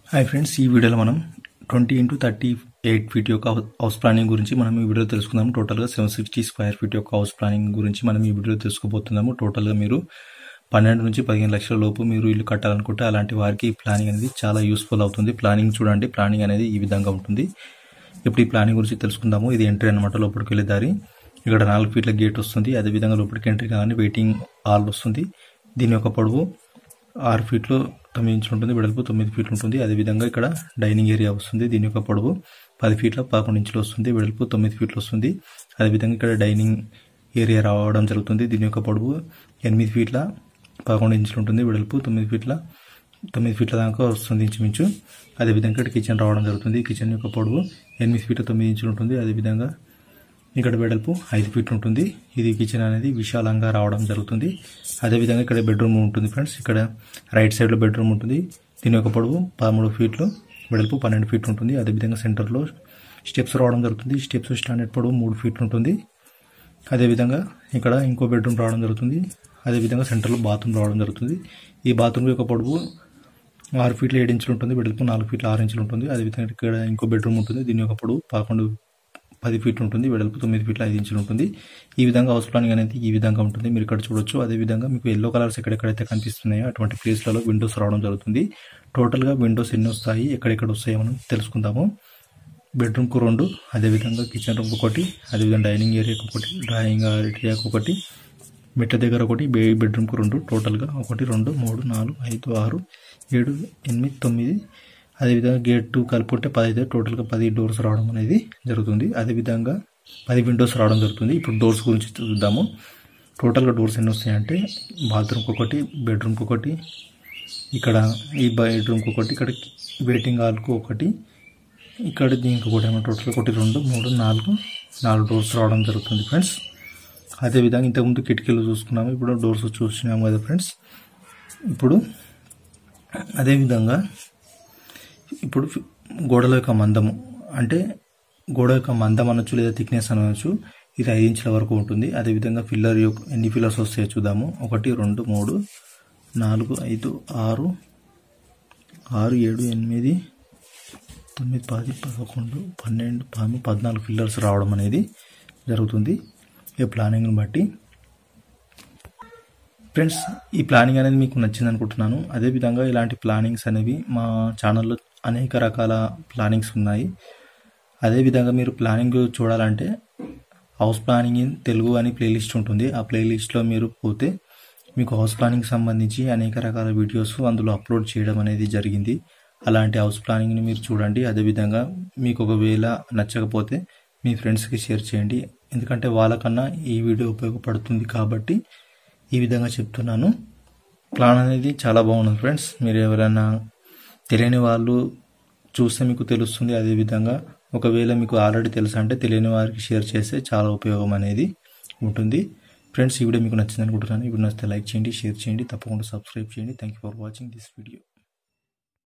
hi friends ఈ వీడియోలో మనం twenty into thirty eight feet యొక్క హౌస్ ప్లానింగ్ గురించి మనం ఈ వీడియోలో తెలుసుకుందాం టోటల్గా సెవెన్ సిక్స్టీ స్క్వేర్ ఫీట్ యొక్క హౌస్ ప్లానింగ్ గురించి మనం ఈ వీడియోలో తెలుసుకోబోతున్నాము టోటల్గా మీరు పన్నెండు నుంచి పదిహేను లక్షల లోపు మీరు ఇల్లు కట్టాలనుకుంటే అలాంటి వారికి ఈ ప్లానింగ్ అనేది చాలా యూస్ఫుల్ అవుతుంది ప్లానింగ్ చూడండి ప్లానింగ్ అనేది ఈ విధంగా ఉంటుంది ఇప్పుడు ఈ ప్లానింగ్ గురించి తెలుసుకుందాము ఇది ఎంట్రీ అనమాట లోపలికి వెళ్ళే దారి ఇక్కడ నాలుగు ఫీట్ల గేట్ వస్తుంది అదేవిధంగా లోపలికి ఎంట్రీ కానీ వెయిటింగ్ హాల్ వస్తుంది దీని యొక్క పొడవు ఆరు ఫీట్లు తొమ్మిది ఇంచులు ఉంటుంది వెడల్పు తొమ్మిది ఫీట్లు ఉంటుంది అదేవిధంగా ఇక్కడ డైనింగ్ ఏరియా వస్తుంది దీని యొక్క పొడవు పది ఫీట్ల పదకొండు ఇంచులు వస్తుంది వెడల్పు తొమ్మిది ఫీట్లు వస్తుంది అదేవిధంగా ఇక్కడ డైనింగ్ ఏరియా రావడం జరుగుతుంది దీని యొక్క పొడవు ఎనిమిది ఫీట్ల పదకొండు ఇంచులు ఉంటుంది వెడల్పు తొమ్మిది ఫీట్ల తొమ్మిది ఫీట్ల దాకా వస్తుంది ఇంచుమించు అదేవిధంగా ఇక్కడ కిచెన్ రావడం జరుగుతుంది కిచెన్ యొక్క పొడవు ఎనిమిది ఫీట్ల తొమ్మిది ఇంచులు ఉంటుంది అదేవిధంగా ఇక్కడ వెడల్పు ఐదు ఫీట్లు ఉంటుంది ఇది కిచెన్ అనేది విశాలంగా రావడం జరుగుతుంది అదేవిధంగా ఇక్కడ బెడ్రూమ్ ఉంటుంది ఫ్రెండ్స్ ఇక్కడ రైట్ సైడ్లో బెడ్రూమ్ ఉంటుంది దీని యొక్క పొడవు పదమూడు ఫీట్లు వెడల్పు పన్నెండు ఫీట్లు ఉంటుంది అదేవిధంగా సెంటర్లో స్టెప్స్ రావడం జరుగుతుంది స్టెప్స్ స్టాండర్డ్ పొడవు మూడు ఫీట్లు ఉంటుంది అదేవిధంగా ఇక్కడ ఇంకో బెడ్రూమ్ రావడం జరుగుతుంది అదేవిధంగా సెంటర్లో బాత్రూమ్ రావడం జరుగుతుంది ఈ బాత్రూమ్ యొక్క పొడవు ఆరు ఫీట్లు ఏడు ఇంచులు ఉంటుంది వెడల్పు నాలుగు ఫీట్లు ఆరు ఇంచులు ఉంటుంది అదేవిధంగా ఇక్కడ ఇంకో బెడ్రూమ్ ఉంటుంది దీని యొక్క పొడవు పదకొండు పది ఫీట్లు ఉంటుంది వెడల్పు తొమ్మిది ఫీట్ల ఐదు ఇంచులు ఉంటుంది ఈ విధంగా హౌస్ ప్లానింగ్ అనేది ఈ విధంగా ఉంటుంది మీరు ఇక్కడ చూడొచ్చు అదేవిధంగా మీకు ఎల్లో కలర్స్ ఎక్కడెక్కడైతే కనిపిస్తున్నాయో అటువంటి ప్లేస్లలో విండోస్ రావడం జరుగుతుంది టోటల్గా విండోస్ ఎన్ని వస్తాయి ఎక్కడెక్కడ వస్తాయో మనం తెలుసుకుందాము బెడ్రూమ్కు రెండు అదేవిధంగా కిచెన్ రూమ్ ఒకటి అదేవిధంగా డైనింగ్ ఏరియాకి ఒకటి డ్రాయింగ్ ఏరియాకి ఒకటి మెట్ల దగ్గర ఒకటి బే బెడ్రూమ్కు రెండు టోటల్గా ఒకటి రెండు మూడు నాలుగు ఐదు ఆరు ఏడు ఎనిమిది తొమ్మిది అదేవిధంగా గేట్ టూ కలుపుకుంటే పది అయితే టోటల్గా పది డోర్స్ రావడం అనేది జరుగుతుంది అదేవిధంగా పది విండోస్ రావడం జరుగుతుంది ఇప్పుడు డోర్స్ గురించి చూద్దాము టోటల్గా డోర్స్ ఎన్ని వస్తాయంటే బాత్రూమ్కి ఒకటి బెడ్రూమ్కి ఒకటి ఇక్కడ ఈ బెడ్రూమ్కి ఒకటి ఇక్కడ వెయిటింగ్ హాల్కి ఒకటి ఇక్కడ దీనికి ఒకటి ఏమో టోటల్ ఒకటి రెండు మూడు నాలుగు నాలుగు డోర్స్ రావడం జరుగుతుంది ఫ్రెండ్స్ అదేవిధంగా ఇంతకుముందు కిటికీలు చూసుకున్నాము ఇప్పుడు డోర్స్ చూసినాము కదా ఫ్రెండ్స్ ఇప్పుడు అదేవిధంగా ఇప్పుడు గోడల యొక్క మందము అంటే గోడ యొక్క మందం అనొచ్చు లేదా థిక్నెస్ అనొచ్చు ఇది ఐదు ఇంచుల వరకు ఉంటుంది అదేవిధంగా ఫిల్లర్ యొక్క ఎన్ని ఫిల్లర్స్ వస్తాయో చూద్దాము ఒకటి రెండు మూడు నాలుగు ఐదు ఆరు ఆరు ఏడు ఎనిమిది తొమ్మిది పది పదకొండు పన్నెండు పదమూడు పద్నాలుగు ఫిల్లర్స్ రావడం అనేది జరుగుతుంది ఈ ప్లానింగ్ని బట్టి ఫ్రెండ్స్ ఈ ప్లానింగ్ అనేది మీకు నచ్చింది అనుకుంటున్నాను అదేవిధంగా ఇలాంటి ప్లానింగ్స్ అనేవి మా ఛానల్లో అనేక రకాల ప్లానింగ్స్ ఉన్నాయి అదేవిధంగా మీరు ప్లానింగ్ చూడాలంటే హౌస్ ప్లానింగ్ ఇన్ తెలుగు అని ప్లేలిస్ట్ ఉంటుంది ఆ ప్లేలిస్ట్లో మీరు పోతే మీకు హౌస్ ప్లానింగ్ సంబంధించి అనేక రకాల వీడియోస్ అందులో అప్లోడ్ చేయడం అనేది జరిగింది అలాంటి హౌస్ ప్లానింగ్ని మీరు చూడండి అదేవిధంగా మీకు ఒకవేళ నచ్చకపోతే మీ ఫ్రెండ్స్కి షేర్ చేయండి ఎందుకంటే వాళ్ళకన్నా ఈ వీడియో ఉపయోగపడుతుంది కాబట్టి ఈ విధంగా చెప్తున్నాను ప్లాన్ అనేది చాలా బాగుంది ఫ్రెండ్స్ మీరు ఎవరైనా తెలియని వాళ్ళు చూస్తే మీకు తెలుస్తుంది అదేవిధంగా ఒకవేళ మీకు ఆల్రెడీ తెలుసా అంటే తెలియని వారికి షేర్ చేస్తే చాలా ఉపయోగం అనేది ఉంటుంది ఫ్రెండ్స్ ఈ వీడియో మీకు నచ్చింది అనుకుంటున్నాను ఇప్పుడు నచ్చితే లైక్ చేయండి షేర్ చేయండి తప్పకుండా సబ్స్క్రైబ్ చేయండి thank you for watching this video